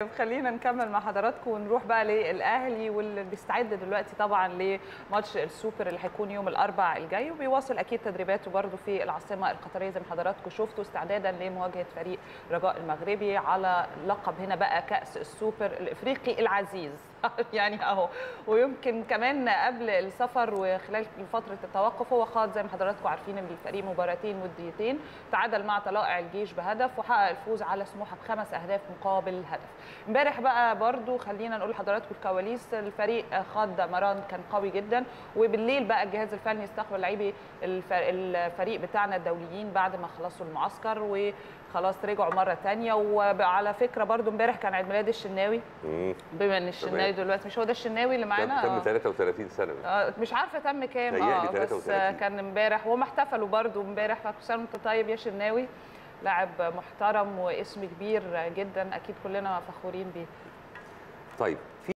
خلينا نكمل مع حضراتكم ونروح بقى للاهلي واللي بيستعد دلوقتي طبعا لماتش السوبر اللي هيكون يوم الاربع الجاي وبيواصل اكيد تدريباته برده في العاصمه القطريه زي ما حضراتكم شفتوا استعدادا لمواجهه فريق رجاء المغربي على لقب هنا بقى كاس السوبر الافريقي العزيز يعني اهو ويمكن كمان قبل السفر وخلال فتره التوقف هو خاض زي ما حضراتكم عارفين ان الفريق مباراتين وديتين تعادل مع طلائع الجيش بهدف وحقق الفوز على سموحه بخمس اهداف مقابل هدف امبارح بقى برضو خلينا نقول لحضراتكم الكواليس الفريق خاض مران كان قوي جدا وبالليل بقى الجهاز الفني استقبل لاعبي الفريق بتاعنا الدوليين بعد ما خلصوا المعسكر وخلاص رجعوا مره ثانيه وعلى فكره برضو امبارح كان عيد ميلاد الشناوي بما ان الشناوي دلوقتي مش هو ده الشناوي اللي معانا تم 33 سنه آه مش عارفه تم كام اه بس كان امبارح وهم احتفلوا برضو امبارح فكل سنه وانت طيب يا شناوي لاعب محترم واسم كبير جدا اكيد كلنا فخورين بيه طيب